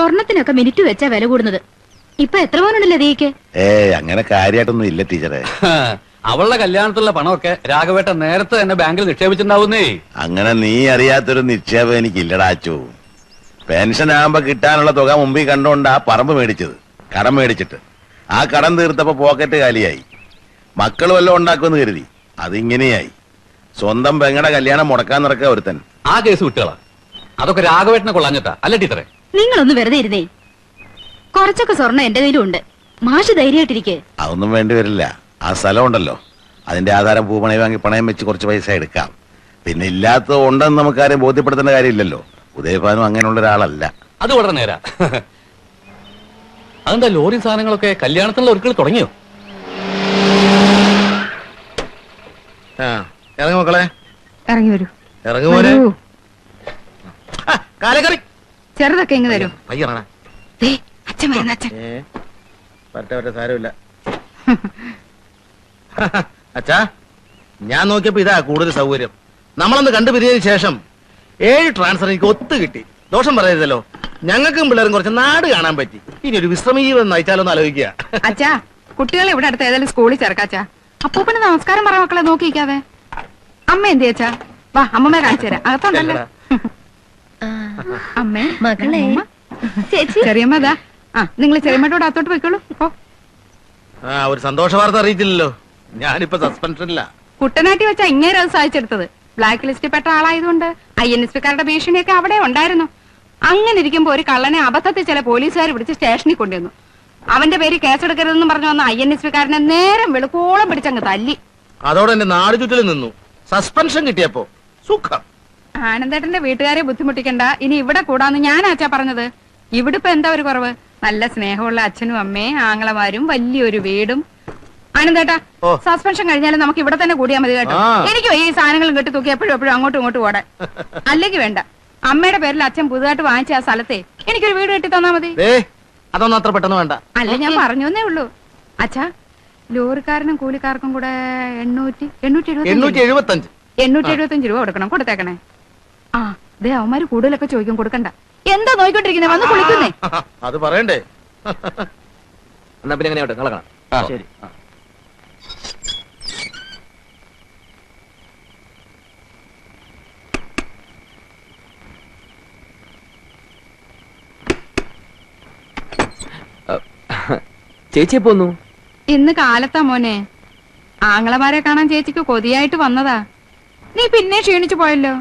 സ്വർണത്തിനൊക്കെ minute വെച്ചാ വില കൂടുന്നത് ഇപ്പൊ എത്ര പവനുണ്ടല്ലോ ദീക്ക് ഏ അങ്ങനെ കാര്യമായിട്ടൊന്നും ഇല്ല ടീച്ചറെ അവളുടെ കല്യാണത്തിലുള്ള പണമൊക്കെ രാഘവേട്ട നേരത്തെ തന്നെ ബാങ്കിൽ നിക്ഷേപിച്ചിട്ടുണ്ടാവുന്നേ അങ്ങനെ നീ അറിയാത്തൊരു നിക്ഷേപം എനിക്കില്ലടാച്ചു പെൻഷൻ ആകുമ്പോ കിട്ടാനുള്ള തുക മുമ്പിൽ കണ്ടുകൊണ്ട് ആ പറമ്പ് മേടിച്ചത് കടം മേടിച്ചിട്ട് ആ കടം തീർത്തപ്പോ പോക്കറ്റ് കാലിയായി മക്കൾ വല്ലതും ഉണ്ടാക്കുമെന്ന് കരുതി അതിങ്ങനെയായി സ്വന്തം പെങ്ങടെ കല്യാണം മുടക്കാൻ നടക്കുക ഒരുത്തൻ ആ കേസ് വിട്ടുകളാ അതൊക്കെ രാഘവേട്ടനെ കൊള്ളാഞ്ഞിട്ടാ അല്ല ടീച്ചറെ നിങ്ങളൊന്ന് വെറുതെ ഇരുന്നേ കുറച്ചൊക്കെ സ്വർണം എന്റെ കയ്യിലും ഉണ്ട് മാഷ് ധൈര്യമായിട്ടിരിക്കെ അതൊന്നും വേണ്ടി വരില്ല ആ സ്ഥലം ഉണ്ടല്ലോ അതിന്റെ ആധാരം പൂപ്പണയം വാങ്ങി പണയം വെച്ച് കുറച്ച് പൈസ എടുക്കാം പിന്നെ ഇല്ലാത്തത് ഉണ്ടെന്ന് നമുക്കാരെയും ബോധ്യപ്പെടുത്തേണ്ട കാര്യമില്ലല്ലോ ഉദയഭാനും അങ്ങനെയുള്ള ഒരാളല്ല അത് വളരെ നേരാ അതെന്താ ലോറി സാധനങ്ങളൊക്കെ കല്യാണത്തിനുള്ള ഒരുക്കൾ തുടങ്ങിയോ ആ ഇറങ്ങി മക്കളെ ഇറങ്ങി വരൂ ഇറങ്ങി മോനെ വരൂ. ആ, കാലക്കറി ചെറുതൊക്കെ ഇങ്ങ് തരൂ പയ്യറണ ദേ, അച്ഛൻ വരുന്ന അച്ഛൻ ഏ വരട്ടെ വരട്ടെ സാരമില്ല അച്ഛാ ഞാൻ നോക്കിയപ്പോ ഇതാ കൂടുതൽ സൗകര്യം നമ്മളൊന്ന് കണ്ടുപിരിഞ്ഞതിന് ശേഷം ഏഴ് ട്രാൻസ്ഫർ എനിക്ക് ഒത്തു കിട്ടി ദോഷം പറയരുതല്ലോ ഞങ്ങൾക്കും പിള്ളേരും കുറച്ച് നാട് കാണാൻ പറ്റി ഇനി ഒരു വിശ്രമ ജീവിതം നയിച്ചാലോ എന്ന് ആലോചിക്കുക അച്ഛാ കുട്ടികളെ ഇവിടെ അടുത്ത് ഏതായാലും സ്കൂളിൽ ചേർക്കാച്ചാ അപ്പൂപ്പന് നമസ്കാരം പറ മക്കളെ നോക്കിക്കാതെ അമ്മ എന്ത് ചേച്ചാ വാ അമ്മമ്മ കാണിച്ചു തരാം അകത്തുണ്ടല്ലോ അമ്മേ മകളെ. അമ്മ. ചേച്ചി ചെറിയമ്മ ഇതാ ആ നിങ്ങൾ ചെറിയമ്മയോട് അകത്തോട്ട് പോയിക്കോളൂ ഓ ആ ഒരു സന്തോഷ വാർത്ത അറിയിച്ചില്ലല്ലോ ഞാനിപ്പോ സസ്പെൻഷനില്ല കുട്ടനാട്ടി വെച്ചാ ഇങ്ങനെ അത് സാധിച്ചെടുത്തത് ബ്ലാക്ക് ലിസ്റ്റിൽ പെട്ട ആളായതുകൊണ്ട് ഐ എൻ എസ് പിക്കാരുടെ ഭീഷണിയൊക്കെ അവിടെ ഉണ്ടായിരുന്നു അങ്ങനെ ഇരിക്കുമ്പോ ഒരു കള്ളനെ അബദ്ധത്തിൽ ചില പോലീസുകാർ പിടിച്ച് സ്റ്റേഷനിൽ കൊണ്ടുവന്നു അവന്റെ പേര് കേസെടുക്കരുതെന്ന് പറഞ്ഞു വന്ന ഐ എൻ എസ് പിക്കാരനെ നേരം വെളുക്കോളം പിടിച്ചങ്ങ് തല്ലി അതോടെ എന്റെ നാട് ചുറ്റിൽ നിന്നു സസ്പെൻഷൻ കിട്ടിയപ്പോ സുഖം ആനന്ദേട്ടന്റെ വീട്ടുകാരെ ബുദ്ധിമുട്ടിക്കണ്ട ഇനി ഇവിടെ കൂടാന്ന് ഞാനാച്ചാ പറഞ്ഞത് ഇവിടെ ഇപ്പൊ എന്താ ഒരു കുറവ് നല്ല സ്നേഹമുള്ള അച്ഛനും അമ്മയും ആങ്ങളമാരും വലിയൊരു വീടും ആനന്ദേട്ടാ ഓ. സസ്പെൻഷൻ കഴിഞ്ഞാലും നമുക്ക് ഇവിടെ തന്നെ കൂടിയാൽ മതി കേട്ടോ ആ. എനിക്കും ഈ സാധനങ്ങളും കെട്ടി തൂക്കി എപ്പോഴും എപ്പോഴും അങ്ങോട്ടും ഇങ്ങോട്ടും ഓടാൻ അല്ലെങ്കിൽ വേണ്ട അമ്മയുടെ പേരിൽ അച്ഛൻ പുതുതായിട്ട് വാങ്ങിച്ച ആ സ്ഥലത്തെ എനിക്കൊരു വീട് കെട്ടി തന്നാ മതി ഏ അതൊന്നും അത്ര പെട്ടെന്ന് വേണ്ട അല്ല ഞാൻ പറഞ്ഞു എന്നേ ഉള്ളൂ അച്ഛാ ലോറിക്കാരനും കൂലിക്കാർക്കും കൂടെ എണ്ണൂറ്റി എണ്ണൂറ്റി എണ്ണൂറ്റി എഴുപത്തി എഴുപത്തി അഞ്ച് എണ്ണൂറ്റി എഴുപത്തഞ്ച് രൂപ കൊടുക്കണം കൊടുത്തേക്കണേ ആ ദേ അവന്മാര് കൂടുതലൊക്കെ ചോദിക്കും കൊടുക്കണ്ട എന്താ നോക്കിക്കൊണ്ടിരിക്കുന്നത് വന്ന് കുളിക്കുന്നേ അത് പറയണ്ടേ എന്നാ പിന്നെ എങ്ങനെ നാളെ കാണാം ശരി ചേച്ചി എപ്പോ വന്നു ഇന്ന് കാലത്താ മോനെ ആങ്ങളമാരെ കാണാൻ ചേച്ചിക്ക് കൊതിയായിട്ട് വന്നതാ നീ പിന്നെ ക്ഷീണിച്ചു പോയല്ലോ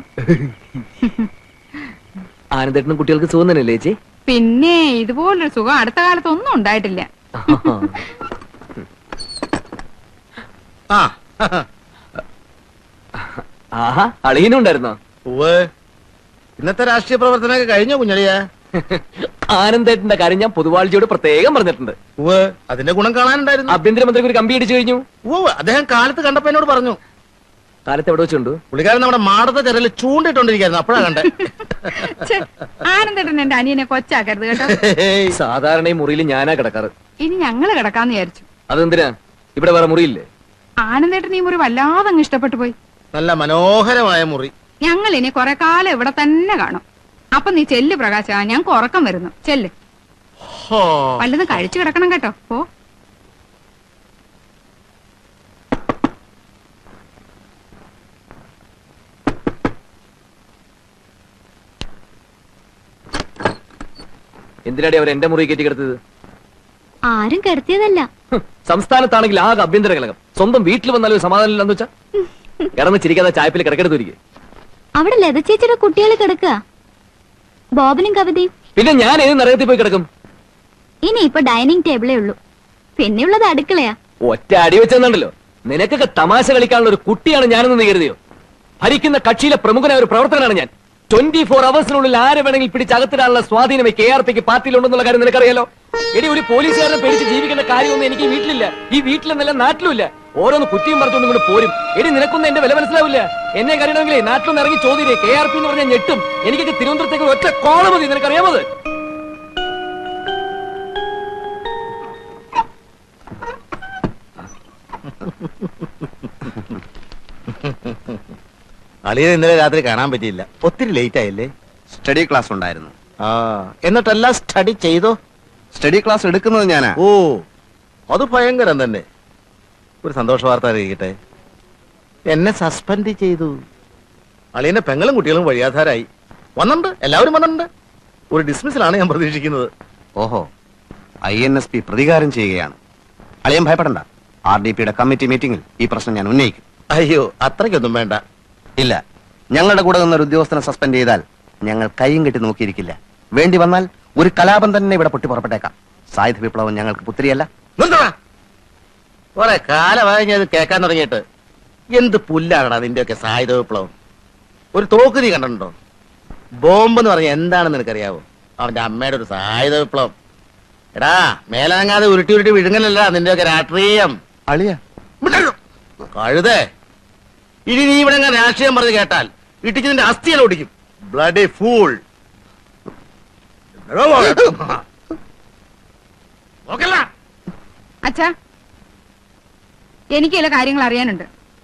ആനന്ദേട്ടനും കുട്ടികൾക്ക് സുഖം തന്നെയല്ലേ ചേച്ചി പിന്നെ ഇതുപോലൊരു സുഖം അടുത്ത കാലത്ത് ഒന്നും ഉണ്ടായിട്ടില്ല ആ ആഹാ അളിയനും ഉണ്ടായിരുന്നോ ഉവ്വ് ഇന്നത്തെ രാഷ്ട്രീയ പ്രവർത്തനമൊക്കെ കഴിഞ്ഞോ കുഞ്ഞളിയ ആനന്ദേട്ടന്റെ കാര്യം ഞാൻ പൊതുവാഴ്ചയോട് പ്രത്യേകം പറഞ്ഞിട്ടുണ്ട് ഉവ്വ് അതിന്റെ ഗുണം കാണാനുണ്ടായിരുന്നു ആഭ്യന്തരമന്ത്രിക്ക് ഒരു കമ്പി അടിച്ചു കഴിഞ്ഞു ഉവ്വ് അദ്ദേഹം കാലത്ത് കണ്ടപ്പോ എന്നോട് പറഞ്ഞു കാലത്ത് എവിടെ വെച്ചുണ്ടു പുള്ളിക്കാരൻ നമ്മുടെ മാടത്തെ ചെറയിൽ ചൂണ്ടിട്ടോണ്ടിരിക്കായിരുന്നു അപ്പോഴാ കണ്ടേ ഛെ, ആനന്ദേട്ടൻ എന്റെ അനിയനെ കൊച്ചാക്കരുത് കേട്ടോ ഹേയ്. സാധാരണ ഈ മുറിയിൽ ഞാനാ കിടക്കാറ് ഇനി ഞങ്ങള് കിടക്കാന്ന് വിചാരിച്ചു അതെന്തിനാ ഇവിടെ വേറെ മുറിയില്ലേ ആനന്ദേട്ടൻ ഈ മുറി വല്ലാതെ അങ്ങ് ഇഷ്ടപ്പെട്ടു പോയി നല്ല മനോഹരമായ മുറി ഞങ്ങൾ ഇനി കുറെ കാലം ഇവിടെ തന്നെ കാണും അപ്പൊ നീ ചെല്ല് പ്രകാശ ഞങ്ങൾക്ക് ഉറക്കം വരുന്നു ചെല്ല് ഹോ. വല്ലതും കഴിച്ചു കിടക്കണം കേട്ടോ ഓ എന്തിനാടി അവർ എന്റെ മുറി കയറ്റി കിടത്തത് ആരും കിടത്തിയതല്ല ഹും, സംസ്ഥാനത്താണെങ്കിൽ ആകെ ആഭ്യന്തര കലകം സ്വന്തം വീട്ടിൽ വന്നാലും ഒരു സമാധാനം ഇല്ലെന്ന് വെച്ചാ കിടന്ന് ചിരിക്കാതെ ചായപ്പിൽ കിടക്കെടുത്തിരിക്കെ അവിടെ ലത ചേച്ചിയുടെ കുട്ടികൾ കിടക്കുക ബോബനും കവിതയും പിന്നെ ഞാൻ ഏത് നരകത്തിൽ പോയി കിടക്കും ഇനി ഇപ്പൊ ഡൈനിങ് ടേബിളേ ഉള്ളൂ പിന്നെയുള്ളത് അടുക്കളയാ ഒറ്റ അടി വെച്ചെന്നുണ്ടല്ലോ നിനക്കൊക്കെ തമാശ കളിക്കാനുള്ള ഒരു കുട്ടിയാണ് ഞാനെന്ന് നീ കരുതിയോ ഭരിക്കുന്ന കക്ഷിയിലെ പ്രമുഖനായ ഒരു പ്രവർത്തകനാണ് ഞാൻ ട്വന്റി ഫോർ അവേഴ്സിനുള്ളിൽ ആരെ വേണമെങ്കിൽ പിടിച്ചകത്തിടാനുള്ള സ്വാധീനം കെ ആർ പിക്ക് പാർട്ടിയിലുണ്ടെന്നുള്ള കാര്യം നിനക്കറിയാലോ എടി ഒരു പോലീസുകാരനെ പേടിച്ച് ജീവിക്കേണ്ട കാര്യമൊന്നും എനിക്ക് ഈ വീട്ടിലില്ല ഈ വീട്ടിലെന്നല്ല നാട്ടിലുമില്ല ഓരോന്ന് കുറ്റിയും പറിച്ചുകൊണ്ട് ഇങ്ങോട്ട് പോരും എടി നിനക്കൊന്നും എന്റെ വില മനസ്സിലാവില്ല എന്നെ കറിയണമെങ്കിലേ നാട്ടിലൊന്ന് ഇറങ്ങി ചോദ്യം കെ ആർ പി എന്ന് പറഞ്ഞാൽ ഞെട്ടും എനിക്കൊക്കെ തിരുവനന്തപുരത്തേക്ക് ഒരു ഒറ്റ കോള മതി നിനക്കറിയാമത് അളിയെ ഇന്നലെ രാത്രി കാണാൻ പറ്റിയില്ല ഒത്തിരി ലേറ്റ് ആയില്ലേ സ്റ്റഡി ക്ലാസ് ഉണ്ടായിരുന്നു ആ എന്നിട്ടെല്ലാം സ്റ്റഡി ചെയ്തോ സ്റ്റഡി ക്ലാസ് എടുക്കുന്നത് ഞാനാ ഓ അത് ഭയങ്കരം തന്നെ ഒരു സന്തോഷ വാർത്ത അറിയിക്കട്ടെ എന്നെ സസ്പെൻഡ് ചെയ്തു അളിയന്റെ പെങ്ങളും കുട്ടികളും വഴിയാധാരായി വന്നിട്ടുണ്ട് എല്ലാവരും വന്നിട്ടുണ്ട് ഒരു ഡിസ്മിസിലാണ് ഞാൻ പ്രതീക്ഷിക്കുന്നത് ഓഹോ ഐ എൻ എസ് പി പ്രതികാരം ചെയ്യുകയാണ് അളിയൻ ഭയപ്പെടണ്ട ആർ ഡി പിയുടെ കമ്മിറ്റി മീറ്റിംഗിൽ ഈ പ്രശ്നം ഞാൻ ഉന്നയിക്കും അയ്യോ അത്രയ്ക്കൊന്നും വേണ്ട ഇല്ല ഞങ്ങളുടെ കൂടെ നിന്നൊരു ഉദ്യോഗസ്ഥനെ സസ്പെൻഡ് ചെയ്താൽ ഞങ്ങൾ കൈയും കെട്ടി നോക്കിയിരിക്കില്ല വേണ്ടി വന്നാൽ ഒരു കലാപം തന്നെ ഇവിടെ പൊട്ടി പുറപ്പെട്ടേക്കാം സായുധ വിപ്ലവം ഞങ്ങൾക്ക് പുത്തിരിയല്ല നിർത്തടാ. കുറെ കാലമായി ഞാൻ ഇത് കേൾക്കാൻ തുടങ്ങിയിട്ട് എന്ത് പുല്ലാണടാ നിന്റെയൊക്കെ സായുധ വിപ്ലവം ഒരു തോക്ക് നീ കണ്ടിട്ടുണ്ടോ ബോംബ് എന്ന് പറഞ്ഞ എന്താണെന്ന് നിനക്കറിയാവോ അവന്റെ അമ്മയുടെ ഒരു സായുധ വിപ്ലവം എടാ മേലനങ്ങാതെ ഉരുട്ടി ഉരുട്ടി വിഴുങ്ങലല്ല നിന്റെയൊക്കെ രാഷ്ട്രീയം അളിയ വിട്ടല്ലോ. കഴുതേ ഇനി നീ ഇവിടെ എങ്ങനെ രാഷ്ട്രീയം പറഞ്ഞ് കേട്ടാൽ ഇട്ടിച്ച് നിന്റെ അസ്ഥിയെല്ലാം ഒടിക്കും ബ്ലഡി ഫൂൾ നോക്കല്ല അച്ഛാ എനിക്ക് ചില കാര്യങ്ങൾ അറിയാനുണ്ട്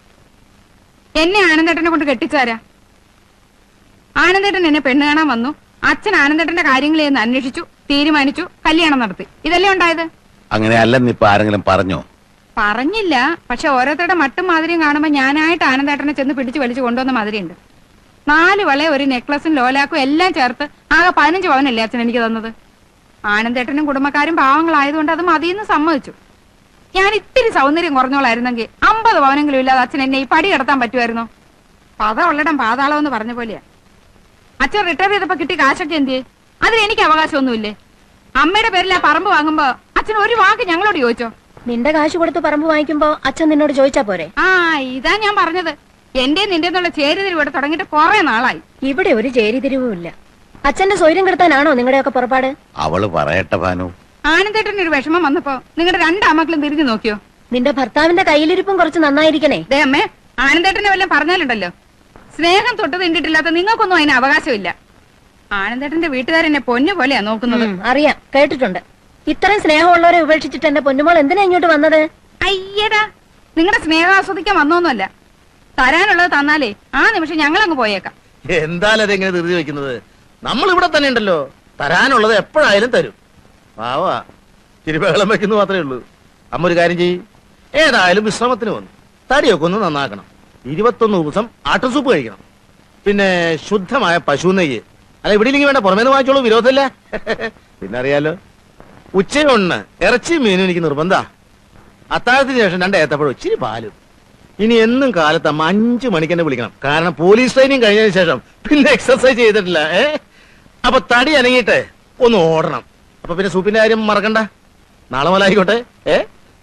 എന്നെ ആനന്ദേട്ടനെ കൊണ്ട് കെട്ടിച്ചാരാ ആനന്ദേട്ടൻ എന്നെ പെണ്ണ് കാണാൻ വന്നു അച്ഛൻ ആനന്ദേട്ടന്റെ കാര്യങ്ങളെന്ന് അന്വേഷിച്ചു തീരുമാനിച്ചു കല്യാണം നടത്തി ഇതല്ലേ ഉണ്ടായത് അങ്ങനെ അല്ലെന്നിപ്പോ ആരെങ്കിലും പറഞ്ഞോ പറഞ്ഞില്ല പക്ഷെ ഓരോരുത്തരുടെ മട്ടും മാതിരിയും കാണുമ്പോ ഞാനായിട്ട് ആനന്ദേട്ടനെ ചെന്ന് പിടിച്ചു വലിച്ചു കൊണ്ടുവന്ന മാതിരിയുണ്ട് നാല് വള ഒരു നെക്ലസും ലോലാക്കും എല്ലാം ചേർത്ത് ആകെ പതിനഞ്ച് പവനല്ലേ അച്ഛൻ എനിക്ക് തന്നത് ആനന്ദേട്ടനും കുടുംബക്കാരും പാവങ്ങളായതുകൊണ്ട് അത് മതിയെന്ന് സമ്മതിച്ചു ഞാൻ ഇത്തിരി സൗന്ദര്യം കുറഞ്ഞോളായിരുന്നെങ്കിൽ അമ്പത് പവനെങ്കിലും ഇല്ലാതെ അച്ഛൻ എന്നെ ഈ പടി കിടത്താൻ പറ്റുമായിരുന്നോ പത ഉള്ളിടം പാതാളം എന്ന് പറഞ്ഞ പോലെയാ അച്ഛൻ റിട്ടയർ ചെയ്തപ്പോ കിട്ടിയ കാശൊക്കെ എന്തിയെ അതിന് എനിക്ക് അവകാശമൊന്നുമില്ലേ അമ്മയുടെ പേരിൽ ആ പറമ്പ് വാങ്ങുമ്പോ അച്ഛൻ ഒരു വാക്ക് ഞങ്ങളോട് ചോദിച്ചോ നിന്റെ കാശ് കൊടുത്ത് പറമ്പ് വാങ്ങിക്കുമ്പോ അച്ഛൻ നിന്നോട് ചോദിച്ചാ പോരെ ആ ഇതാ ഞാൻ പറഞ്ഞത് എന്റെ നിന്റെ എന്നുള്ള ചേരുതിരി ഇവിടെ തുടങ്ങിയിട്ട് കുറെ നാളായി ഇവിടെ ഒരു ചേരിതിരിവും ഇല്ല അച്ഛന്റെ സ്വൈര്യം കെടുത്താനാണോ നിങ്ങളുടെയൊക്കെ പുറപ്പാട് അവള് പറയട്ടെ ഭാനു ആനന്ദേട്ടന് ഒരു വിഷമം വന്നപ്പോ നിങ്ങളുടെ രണ്ടാമക്കളും തിരിഞ്ഞു നോക്കിയോ നിന്റെ ഭർത്താവിന്റെ കയ്യിലിരിപ്പും കുറച്ച് നന്നായിരിക്കണേ ദേ അമ്മേ ആനന്ദേട്ടനെ വല്ലതും പറഞ്ഞാലുണ്ടല്ലോ സ്നേഹം തൊട്ട് തിണ്ടിട്ടില്ലാത്ത നിങ്ങൾക്കൊന്നും അതിന് അവകാശമില്ല ആനന്ദേട്ടന്റെ വീട്ടുകാരെന്നെ പൊന്നു പോലെയാ നോക്കുന്നത് ഉം, അറിയാം കേട്ടിട്ടുണ്ട് ഇത്രയും സ്നേഹമുള്ളവരെ ഉപേക്ഷിച്ചിട്ട് എന്റെ പൊന്നുമോൾ എന്തിനാ ഇങ്ങോട്ട് വന്നത് അയ്യടാ നിങ്ങളുടെ സ്നേഹം ആസ്വദിക്കാൻ വന്നോന്നുമല്ല തരാനുള്ളത് തന്നാലേ ആ നിമിഷം ഞങ്ങൾ അങ്ങ് പോയേക്കാം എന്തായാലും അതെങ്ങനെ ധൃതി വെക്കുന്നത് നമ്മൾ ഇവിടെ തന്നെ ഉണ്ടല്ലോ തരാനുള്ളത് എപ്പോഴായാലും തരും പാവാ തിരുബഹളം വെക്കുന്നു മാത്രമേ ഉള്ളൂ അമ്മ ഒരു കാര്യം ചെയ്യ് ഏതായാലും വിശ്രമത്തിന് വന്നു തടിയൊക്കെ ഒന്ന് നന്നാക്കണം ഇരുപത്തൊന്ന് ദിവസം ആട്ടുസൂപ്പ് കഴിക്കണം പിന്നെ ശുദ്ധമായ പശു നെയ്യ് അല്ല ഇവിടെ ഇല്ലെങ്കിൽ വേണ്ട പുറമേന്ന് വാങ്ങിച്ചോളൂ വിരോധമില്ല പിന്നെ അറിയാലോ ഉച്ചയൊണ്ണ് ഇറച്ചി മീനും എനിക്ക് നിർബന്ധ അത്താഴത്തിന് ശേഷം രണ്ട് ഏത്തപ്പഴം ഇച്ചിരി പാലും ഇനി എന്നും കാലത്ത് അമ്മ അഞ്ചു മണിക്ക് എന്നെ വിളിക്കണം കാരണം പോലീസ് ട്രെയിനിങ് കഴിഞ്ഞതിന് ശേഷം പിന്നെ എക്സർസൈസ് ചെയ്തിട്ടില്ല ഏ അപ്പൊ തടി അനങ്ങിയിട്ട് ഒന്ന് ഓടണം അപ്പൊ പിന്നെ സൂപ്പിന്റെ കാര്യം മറക്കണ്ട നാളെ മുതൽ ആയിക്കോട്ടെ ഏ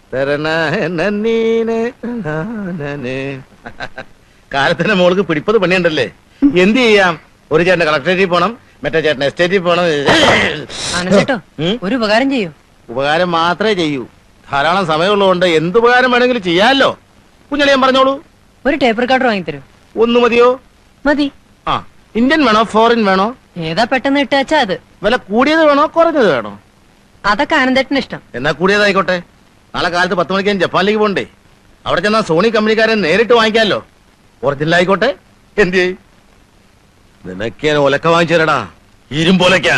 തരണനീനെ നാനനെ. കാലത്തിന്റെ മോൾക്ക് പിടിപ്പത് പണിയുണ്ടല്ലേ എന്ത് ചെയ്യാം ഒരു ചേട്ടൻ കളക്ടറേറ്റിൽ പോണം മറ്റേ ചേട്ടൻ എസ്റ്റേറ്റിൽ പോണം ആനന്ദേട്ടോ ഉം? ഒരു ഉപകാരം ചെയ്യൂ ഉപകാരം മാത്രമേ ചെയ്യൂ ധാരാളം സമയമുള്ളതുകൊണ്ട് എന്ത് ഉപകാരം വേണമെങ്കിലും ചെയ്യാമല്ലോ കുഞ്ഞളിയാൻ പറഞ്ഞോളൂ ഒരു ടേപ്പ് റെക്കോർഡർ വാങ്ങിത്തരൂ ഒന്ന് മതിയോ മതി ആ ഇന്ത്യൻ വേണോ ഫോറിൻ വേണോ ഏതാ പെട്ടെന്ന് ഇട്ടാച്ചാ അത് വില കൂടിയത് വേണോ കുറഞ്ഞത് വേണോ അതൊക്കെ ആനന്ദേട്ടന് ഇഷ്ടം എന്നാ കൂടിയതായിക്കോട്ടെ നാളെ കാലത്ത് പത്ത് മണിക്ക് ഞാൻ ജപ്പാനിലേക്ക് പോണ്ടേ അവിടെ ചെന്നാ സോണി കമ്പനിക്കാരൻ നേരിട്ട് വാങ്ങിക്കാമല്ലോ ഒറിജിനൽ ആയിക്കോട്ടെ എന്ത് ചെയ്യ്? നിനക്ക് ഞാൻ ഒലക്ക വാങ്ങിച്ചു തരടാ ഇരുമ്പൊലക്കാ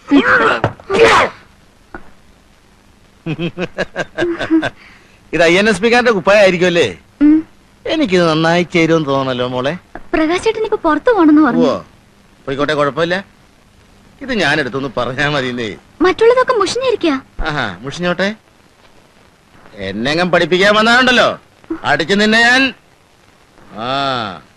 ഇത് ഐ എൻ എസ് പിക്കാരന്റെ കുപ്പായായിരിക്കും അല്ലേ എനിക്കിത് നന്നായി ചേരുമെന്ന് തോന്നണല്ലോ മോളെ പ്രകാശേട്ടൻ ഇപ്പൊ പുറത്തു പോണെന്ന് പോവോ പോയിക്കോട്ടെ കുഴപ്പമില്ല ഇത് ഞാൻ എടുത്തൊന്ന് പറഞ്ഞാ മതിന്നേ മറ്റുള്ളതൊക്കെ മുഷിഞ്ഞിരിക്കാ ആഹാ മുഷിഞ്ഞോട്ടെ എന്നെങ്ങും പഠിപ്പിക്കാൻ വന്നാണ്ടല്ലോ അടിച്ചു നിന്നെ ഞാൻ ആ